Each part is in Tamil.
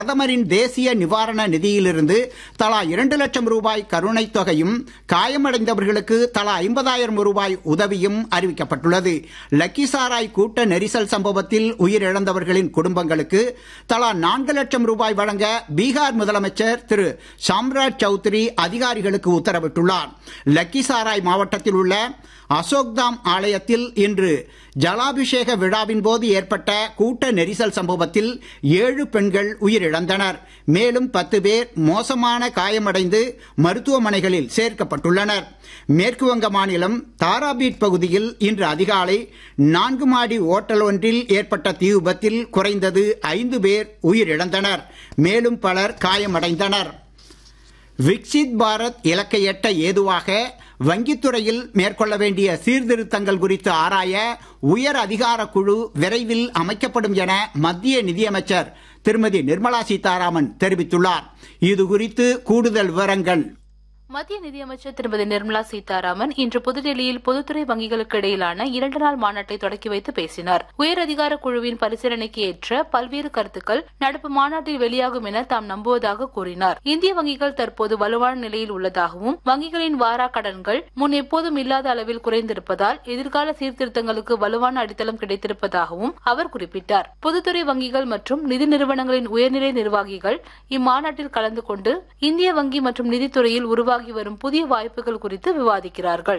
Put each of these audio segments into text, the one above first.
பிரதமரின் தேசிய நிவாரண நிதியிலிருந்து தலா இரண்டு லட்சம் ரூபாய் கருணைத் தொகையும் காயமடைந்தவர்களுக்கு தலா ஐம்பதாயிரம் ரூபாய் உதவியும் அறிவிக்கப்பட்டுள்ளது லக்கிசாராய் கூட்ட நெரிசல் சம்பவத்தில் உயிரிழந்தவர்களின் குடும்பங்களுக்கு தலா நான்கு லட்சம் ரூபாய் வழங்க பீகார் முதலமைச்சர் திரு சாம்ராஜ் சௌத்ரி அதிகாரிகளுக்கு உத்தரவிட்டுள்ளார் லக்கிசாராய் மாவட்டத்தில் உள்ள அசோக்தாம் ஆலயத்தில் இன்று ஜலாபிஷேக விழாவின் போது ஏற்பட்ட கூட்ட நெரிசல் சம்பவத்தில் ஏழு பெண்கள் உயிரிழந்தனர் மேலும் பத்து பேர் மோசமான காயமடைந்து மருத்துவமனைகளில் சேர்க்கப்பட்டுள்ளனர் மேற்கு வங்க மாநிலம் தாராபீட் பகுதியில் இன்று அதிகாலை நான்கு மாடி ஓட்டல் ஒன்றில் ஏற்பட்ட தீ விபத்தில் குறைந்தது ஐந்து பேர் உயிரிழந்தனர் மேலும் பலர் காயமடைந்தனர் விக்சித் பாரத் இலக்கை எட்ட ஏதுவாக வங்கித்துறையில் மேற்கொள்ள வேண்டிய சீர்திருத்தங்கள் குறித்து ஆராய உயர் அதிகார குழு விரைவில் அமைக்கப்படும் என மத்திய நிதியமைச்சர் திருமதி நிர்மலா சீதாராமன் தெரிவித்துள்ளார் இது குறித்து கூடுதல் விவரங்கள் மத்திய நிதியமைச்சர் திருமதி நிர்மலா சீதாராமன் இன்று புதுடெல்லியில் பொதுத்துறை வங்கிகளுக்கு இடையிலான இரண்டு நாள் மாநாட்டை தொடக்கி வைத்து பேசினார் உயர் அதிகார குழுவின் பரிசீலனைக்கு ஏற்ற பல்வேறு கருத்துக்கள் நடப்பு மாநாட்டில் வெளியாகும் என தாம் நம்புவதாக கூறினார் இந்திய வங்கிகள் தற்போது வலுவான நிலையில் உள்ளதாகவும் வங்கிகளின் வாரா கடன்கள் முன் எப்போதும் இல்லாத அளவில் குறைந்திருப்பதால் எதிர்கால சீர்திருத்தங்களுக்கு வலுவான அடித்தளம் கிடைத்திருப்பதாகவும் அவர் குறிப்பிட்டார் பொதுத்துறை வங்கிகள் மற்றும் நிதி நிறுவனங்களின் உயர்நிலை நிர்வாகிகள் இம்மாநாட்டில் கலந்து கொண்டு இந்திய வங்கி மற்றும் நிதித்துறையில் உருவாகி வரும் புதிய வாய்ப்புகள் குறித்து விவாதிக்கிறார்கள்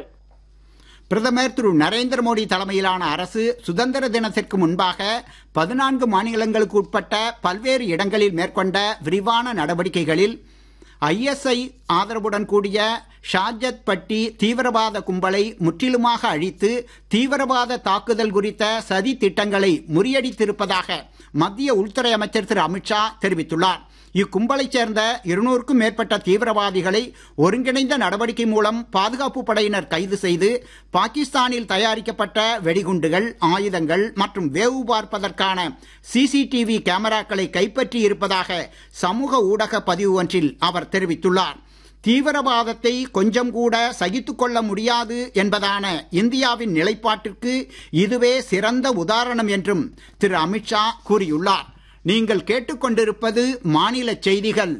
பிரதமர் திரு நரேந்திர மோடி தலைமையிலான அரசு சுதந்திர தினத்திற்கு முன்பாக பதினான்கு மாநிலங்களுக்கு உட்பட்ட பல்வேறு இடங்களில் மேற்கொண்ட விரிவான நடவடிக்கைகளில் ஐஎஸ்ஐ ஆதரவுடன் கூடிய ஷாஜத் பட்டி தீவிரவாத கும்பலை முற்றிலுமாக அழித்து தீவிரவாத தாக்குதல் குறித்த சதி திட்டங்களை முறியடித்திருப்பதாக மத்திய உள்துறை அமைச்சர் திரு அமித்ஷா தெரிவித்துள்ளார் இக்கும்பலைச் சேர்ந்த இருநூறுக்கும் மேற்பட்ட தீவிரவாதிகளை ஒருங்கிணைந்த நடவடிக்கை மூலம் பாதுகாப்பு படையினர் கைது செய்து பாகிஸ்தானில் தயாரிக்கப்பட்ட வெடிகுண்டுகள் ஆயுதங்கள் மற்றும் வேவு பார்ப்பதற்கான சிசிடிவி கேமராக்களை கைப்பற்றி இருப்பதாக சமூக ஊடக பதிவு ஒன்றில் அவர் தெரிவித்துள்ளார் தீவிரவாதத்தை கொஞ்சம் கூட சகித்துக் கொள்ள முடியாது என்பதான இந்தியாவின் நிலைப்பாட்டிற்கு இதுவே சிறந்த உதாரணம் என்றும் திரு அமித்ஷா கூறியுள்ளார் நீங்கள் கேட்டுக்கொண்டிருப்பது மாநில செய்திகள்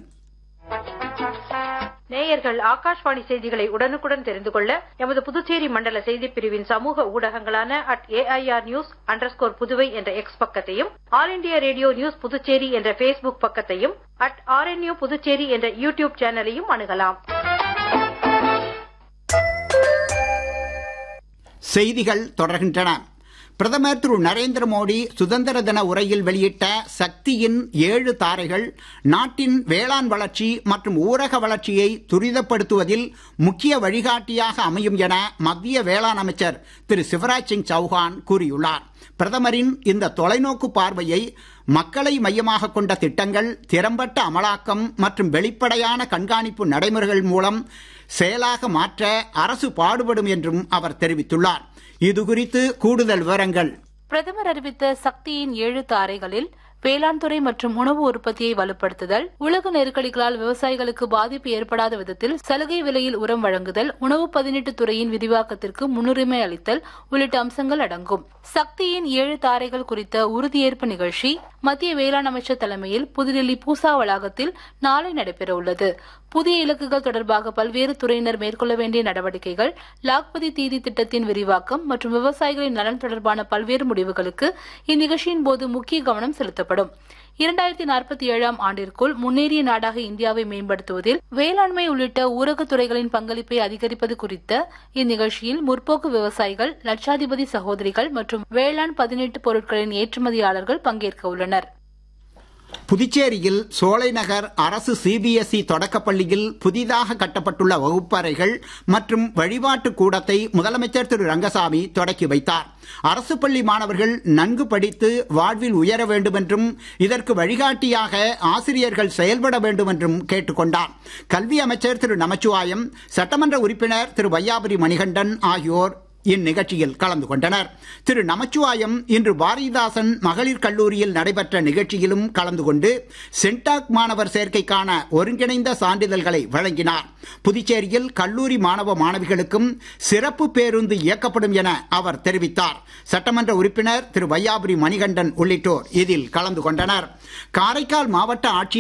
நேயர்கள் ஆகாஷ்வாணி செய்திகளை உடனுக்குடன் தெரிந்து கொள்ள எமது புதுச்சேரி மண்டல செய்திப் பிரிவின் சமூக ஊடகங்களான at AIR news underscore Puduvai என்ற எக்ஸ் பக்கத்தையும் All India Radio News Puducherry என்ற பேஸ்புக் பக்கத்தையும் அட் ஆர்என்யூ புதுச்சேரி என்ற யூடியூப் சேனலையும் அணுகலாம் செய்திகள் தொடர்கின்றன பிரதமர் திரு நரேந்திர மோடி சுதந்திர தின உரையில் வெளியிட்ட சக்தியின் ஏழு தாரைகள் நாட்டின் வேளாண் வளர்ச்சி மற்றும் ஊரக வளர்ச்சியை துரிதப்படுத்துவதில் முக்கிய வழிகாட்டியாக அமையும் என மத்திய வேளாண் அமைச்சர் திரு சிவராஜ் சிங் சௌஹான் கூறியுள்ளார் பிரதமரின் இந்த தொலைநோக்கு பார்வையை மக்களை மையமாக கொண்ட திட்டங்கள் திறம்பட்ட அமலாக்கம் மற்றும் வெளிப்படையான கண்காணிப்பு நடைமுறைகள் மூலம் செயலாக மாற்ற அரசு பாடுபடும் என்றும் அவர் தெரிவித்துள்ளார் இது குறித்து கூடுதல் விவரங்கள் பிரதமர் அறிவித்த சக்தியின் ஏழு தாரைகளில் வேளாண் துறை மற்றும் உணவு உற்பத்தியை வலுப்படுத்துதல் உலக நெருக்கடிகளால் விவசாயிகளுக்கு பாதிப்பு ஏற்படாத விதத்தில் சலுகை விலையில் உரம் வழங்குதல் உணவு பதினெட்டு துறையின் விரிவாக்கத்திற்கு முன்னுரிமை அளித்தல் உள்ளிட்ட அம்சங்கள் அடங்கும் சக்தியின் ஏழு தாரைகள் குறித்த உறுதியேற்பு நிகழ்ச்சி மத்திய வேளாண் அமைச்சர் தலைமையில் புதுடில்லி பூசா வளாகத்தில் நாளை நடைபெற உள்ளது புதிய இலக்குகள் தொடர்பாக பல்வேறு துறையினர் மேற்கொள்ள வேண்டிய நடவடிக்கைகள் லாக்பதி தீதி திட்டத்தின் விரிவாக்கம் மற்றும் விவசாயிகளின் நலன் தொடர்பான பல்வேறு முடிவுகளுக்கு இந்நிகழ்ச்சியின் போது முக்கிய கவனம் செலுத்தப்படும் இரண்டாயிரத்தி நாற்பத்தி ஏழாம் ஆண்டிற்குள் முன்னேறிய நாடாக இந்தியாவை மேம்படுத்துவதில் வேளாண்மை உள்ளிட்ட ஊரகத் துறைகளின் பங்களிப்பை அதிகரிப்பது குறித்த இந்நிகழ்ச்சியில் முற்போக்கு விவசாயிகள் லட்சாதிபதி சகோதரிகள் மற்றும் வேளாண் பதினெட்டு பொருட்களின் ஏற்றுமதியாளர்கள் பங்கேற்க உள்ளனர் புதுச்சேரியில் சோலைநகர் அரசு சிபிஎஸ்இ தொடக்கப்பள்ளியில் புதிதாக கட்டப்பட்டுள்ள வகுப்பறைகள் மற்றும் வழிபாட்டு கூடத்தை முதலமைச்சர் திரு ரங்கசாமி தொடக்கி வைத்தார் அரசு பள்ளி மாணவர்கள் நன்கு படித்து வாழ்வில் உயர வேண்டும் என்றும் இதற்கு வழிகாட்டியாக ஆசிரியர்கள் செயல்பட வேண்டும் என்றும் கேட்டுக்கொண்டார் கல்வி அமைச்சர் திரு நமச்சிவாயம் சட்டமன்ற உறுப்பினர் திரு வையாபுரி மணிகண்டன் ஆகியோர் இந்நிகழ்ச்சியில் கலந்து கொண்டனர் திரு நமச்சிவாயம் இன்று பாரதிதாசன் மகளிர் கல்லூரியில் நடைபெற்ற நிகழ்ச்சியிலும் கலந்து கொண்டு சென்டாக் மாணவர் சேர்க்கைக்கான ஒருங்கிணைந்த சான்றிதழ்களை வழங்கினார் புதுச்சேரியில் கல்லூரி மாணவ மாணவிகளுக்கும் சிறப்பு பேருந்து இயக்கப்படும் என அவர் தெரிவித்தார் சட்டமன்ற உறுப்பினர் திரு வையாபுரி மணிகண்டன் உள்ளிட்டோர் இதில் கலந்து கொண்டனர் காரைக்கால் மாவட்ட ஆட்சியர்